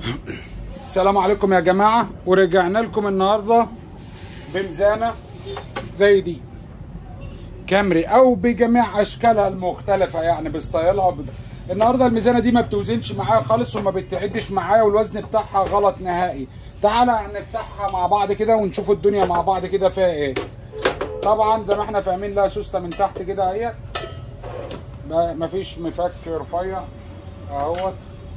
السلام عليكم يا جماعة ورجعنا لكم النهاردة بميزانة زي دي كامري او بجميع اشكالها المختلفة يعني بستايلها وب... النهاردة الميزانة دي ما بتوزنش معايا خالص وما بتعدش معايا والوزن بتاعها غلط نهائي تعالى نفتحها مع بعض كده ونشوف الدنيا مع بعض كده فيها ايه طبعا زي ما احنا فاهمين لها سوسته من تحت كده اهيت مفيش مفك رفيع اهوت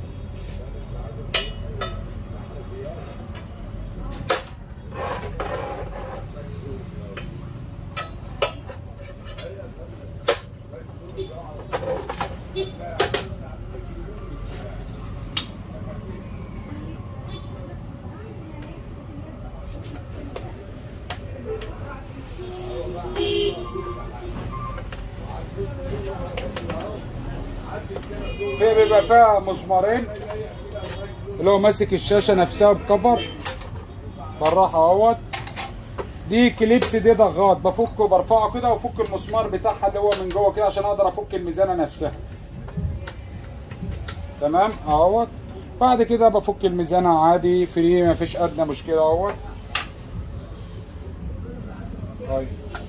في بيبقى فيها مسمارين اللي هو ماسك الشاشه نفسها بكفر بالراحه اهوت دي كليبس دي ضغط بفكه برفعه كده وافك المسمار بتاعها اللي هو من جوه كده عشان اقدر افك الميزانه نفسها تمام اهوت بعد كده بفك الميزانه عادي فري مفيش ادنى مشكله اهوت طيب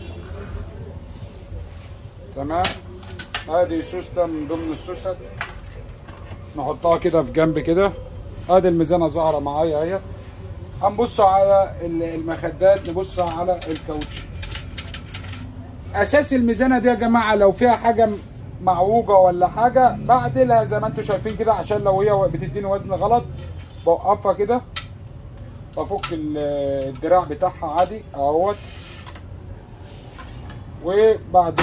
تمام ادي سوسته من ضمن السوست نحطها كده في جنب كده ادي الميزانه ظاهره معايا اهي هنبص على المخدات نبص على الكاوتش اساس الميزانه دي يا جماعه لو فيها حاجه معوجه ولا حاجه بعدلها زي ما انتم شايفين كده عشان لو هي بتديني وزن غلط بوقفها كده بفك الدراع بتاعها عادي اهوت وبعد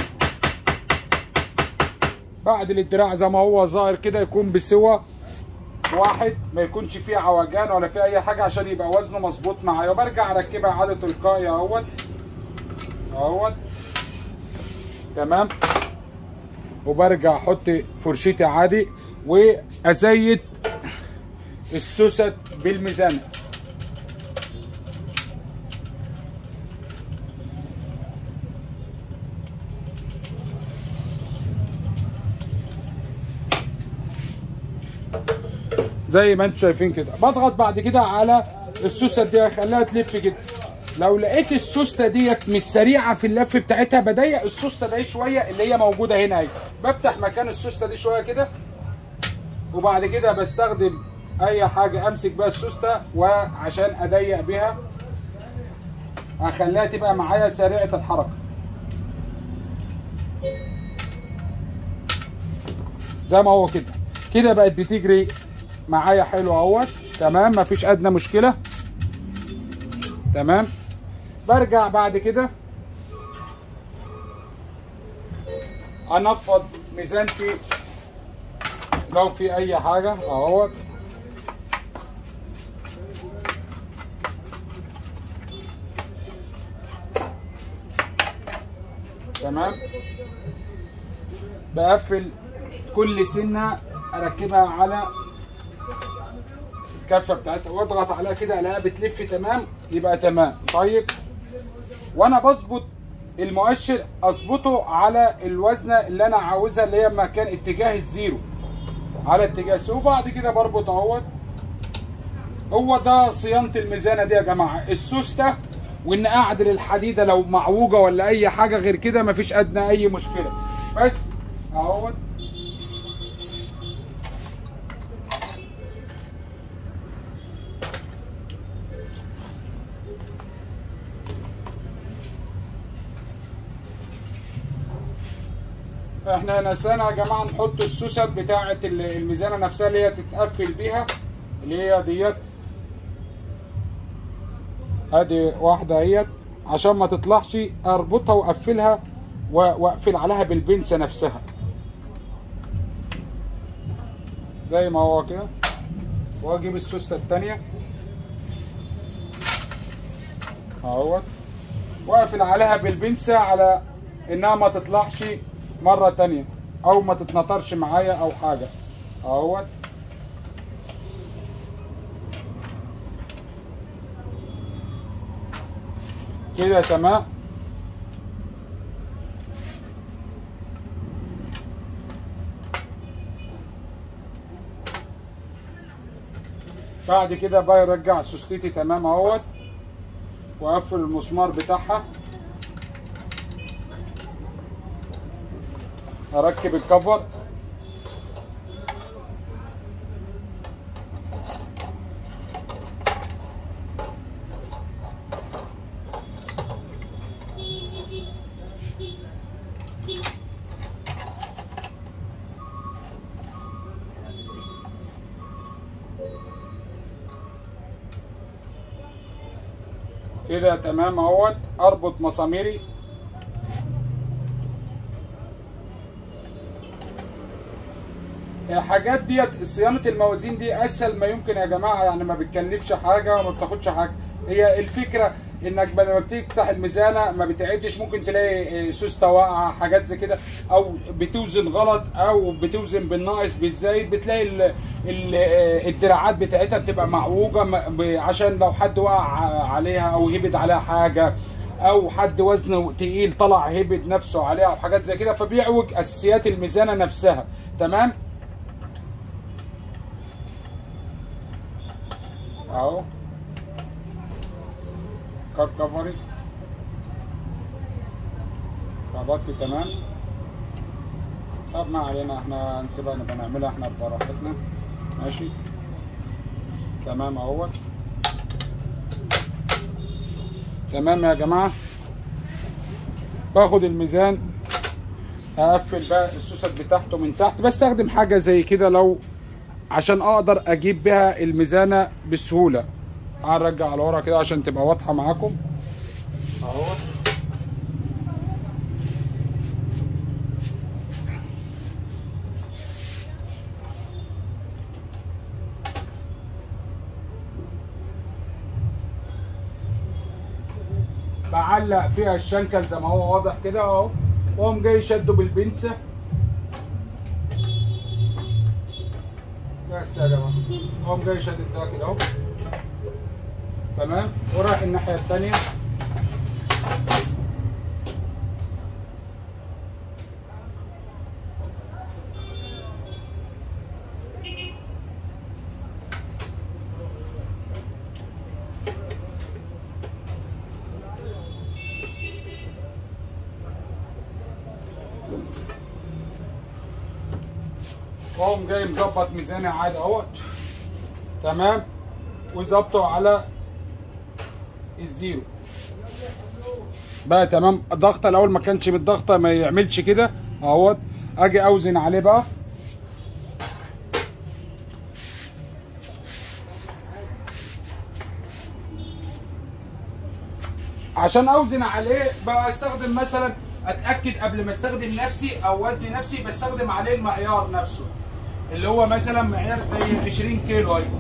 بعد الدراع زي ما هو ظاهر كده يكون بسوى واحد ما يكونش فيه عوجان ولا فيه اي حاجه عشان يبقى وزنه مظبوط معايا وبرجع اركبها عادي تلقائي اهوت اهوت تمام وبرجع احط فرشتي عادي وازيت السوست بالميزانه زي ما انتم شايفين كده بضغط بعد كده على السوسته دي اخليها تلف كده لو لقيت السوسته ديت مش سريعه في اللف بتاعتها بضيق السوسته دي شويه اللي هي موجوده هنا اهي بفتح مكان السوسته دي شويه كده وبعد كده بستخدم اي حاجه امسك بيها السوسته وعشان اضيق بيها اخليها تبقى معايا سريعه الحركه زي ما هو كده كده بقت بتجري معايا حلو اهوت تمام مفيش ادنى مشكله تمام برجع بعد كده انفض ميزانتي لو في اي حاجه اهوت تمام بقفل كل سنه اركبها على الكفه بتاعتها واضغط عليها كده الاقيها بتلف تمام يبقى تمام طيب وانا بظبط المؤشر اظبطه على الوزنه اللي انا عاوزها اللي هي مكان اتجاه الزيرو على اتجاه الزيرو وبعد كده بربط اهوت هو ده صيانه الميزانه دي يا جماعه السوسته وان اعدل الحديده لو معوجه ولا اي حاجه غير كده مفيش ادنى اي مشكله بس اهوت احنا نسينا يا جماعه نحط السوست بتاعه الميزانه نفسها اللي هي تتقفل بيها اللي هي ديت ادي واحده اهيت عشان ما تطلعش اربطها واقفلها واقفل عليها بالبنسه نفسها زي ما هو كده واجيب السوسته الثانيه اهوت واقفل عليها بالبنسه على انها ما تطلعش مرة تانية او ما تتنطرش معايا او حاجة اهوت كده تمام بعد كده بقى يرجع سوستيتي تمام اهوت واقفل المسمار بتاعها اركب الكفر كده تمام اهوت اربط مساميري الحاجات ديت صيانه الموازين دي اسهل ما يمكن يا جماعه يعني ما بتكلفش حاجه وما بتاخدش حاجه هي الفكره انك لما بتيجي تفتح الميزانه ما بتعدش ممكن تلاقي سوسته واقعه حاجات زي كده او بتوزن غلط او بتوزن بالناقص بالزايد بتلاقي ال ال الدراعات بتاعتها بتبقى معوجه عشان لو حد وقع عليها او هبد عليها حاجه او حد وزنه تقيل طلع هبد نفسه عليها او حاجات زي كده فبيعوج اساسيات الميزانه نفسها تمام اهو كار كفري ربطت تمام طب ما علينا احنا هنسيبها نبقى نعملها احنا براحتنا ماشي تمام اهوت تمام يا جماعه باخد الميزان هقفل بقى السوست بتاعته من تحت بستخدم حاجه زي كده لو عشان اقدر اجيب بها الميزانه بسهوله هنرجع لورا كده عشان تبقى واضحه معاكم اهو بعلق فيها الشنكل زي ما هو واضح كده اهو واقوم جاي شده بالبنسه بس يا جماعه اقوم جاي شادد ده كده اهو تمام ورايح الناحيه الثانيه واقوم جاي مظبط ميزاني عادي اهوت تمام وظبطه على الزيرو بقى تمام ضغطه الاول ما كانش بالضغطه ما يعملش كده اهوت اجي اوزن عليه بقى عشان اوزن عليه بقى استخدم مثلا اتاكد قبل ما استخدم نفسي او وزن نفسي بستخدم عليه المعيار نفسه اللي هو مثلا معيار زي 20 كيلو اهي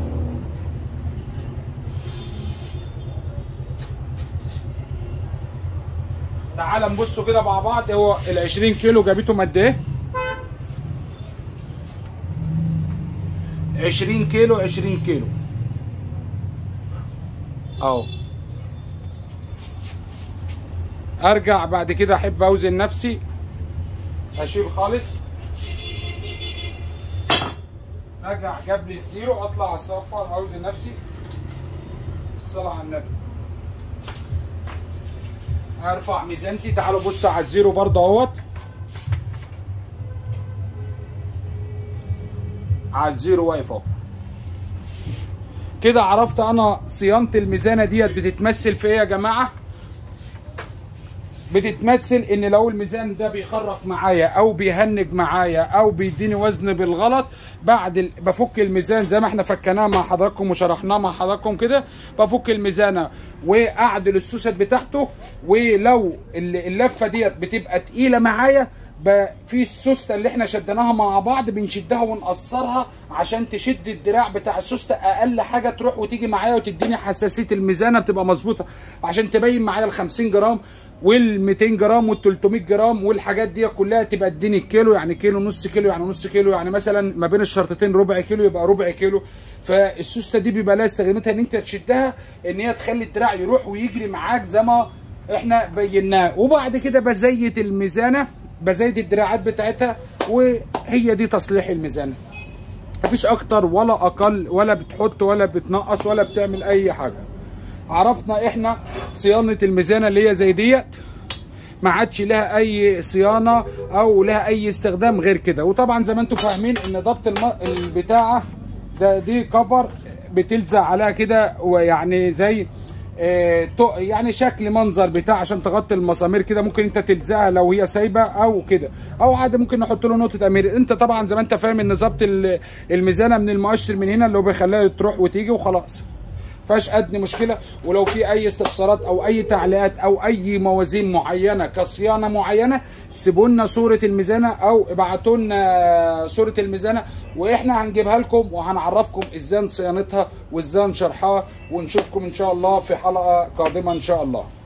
تعال نبصوا كده مع بعض هو ال 20 كيلو جابتهم قد ايه 20 كيلو 20 كيلو اهو ارجع بعد كده احب اوزن نفسي اشيل خالص ارجع جاب لي الزيرو اطلع على الصفر اوزن نفسي الصلاه على النبي ارفع ميزانتي تعالوا بصوا على الزيرو برضه اهوت على الزيرو واقف اهو كده عرفت انا صيانه الميزانه ديت بتتمثل في ايه يا جماعه بتتمثل ان لو الميزان ده بيخرف معايا او بيهنج معايا او بيديني وزن بالغلط بعد ال... بفك الميزان زي ما احنا فكناه مع حضراتكم وشرحناه مع حضراتكم كده بفك الميزانه واعدل السوست بتاعته ولو اللفه ديت بتبقى تقيله معايا في السوسته اللي احنا شدناها مع بعض بنشدها ونقصرها عشان تشد الدراع بتاع السوسته اقل حاجه تروح وتيجي معايا وتديني حساسيه الميزانه بتبقى مظبوطه عشان تبين معايا ال 50 جرام وال 200 جرام وال 300 جرام والحاجات دي كلها تبقى تديني الكيلو يعني كيلو نص كيلو يعني نص كيلو يعني مثلا ما بين الشرطتين ربع كيلو يبقى ربع كيلو فالسوسته دي بيبقى لها استخداماتها ان انت تشدها ان هي تخلي الدراع يروح ويجري معاك زي ما احنا بيناه وبعد كده بزيت الميزانه بزيد الدراعات بتاعتها وهي دي تصليح الميزانه مفيش اكتر ولا اقل ولا بتحط ولا بتنقص ولا بتعمل اي حاجه عرفنا احنا صيانه الميزانه اللي هي زي ديت ما عادش لها اي صيانه او لها اي استخدام غير كده وطبعا زي ما انتم فاهمين ان ضبط الم... البتاعه ده دي كفر بتلزق عليها كده ويعني زي آه تو- يعني شكل منظر بتاع عشان تغطي المسامير كده ممكن انت تلزقها لو هي سايبه او كده او عادي ممكن نحط له نقطه امير انت طبعا زي ما انت فاهم ان ظبط ال- الميزانه من المؤشر من هنا اللي هو بيخليها تروح وتيجي وخلاص فيهاش ادنى مشكله ولو في اي استفسارات او اي تعليقات او اي موازين معينه كصيانه معينه سيبوا لنا صوره الميزانه او ابعتوا لنا صوره الميزانه واحنا هنجيبها لكم وهنعرفكم ازاي صيانتها وازاي نشرحها ونشوفكم ان شاء الله في حلقه قادمه ان شاء الله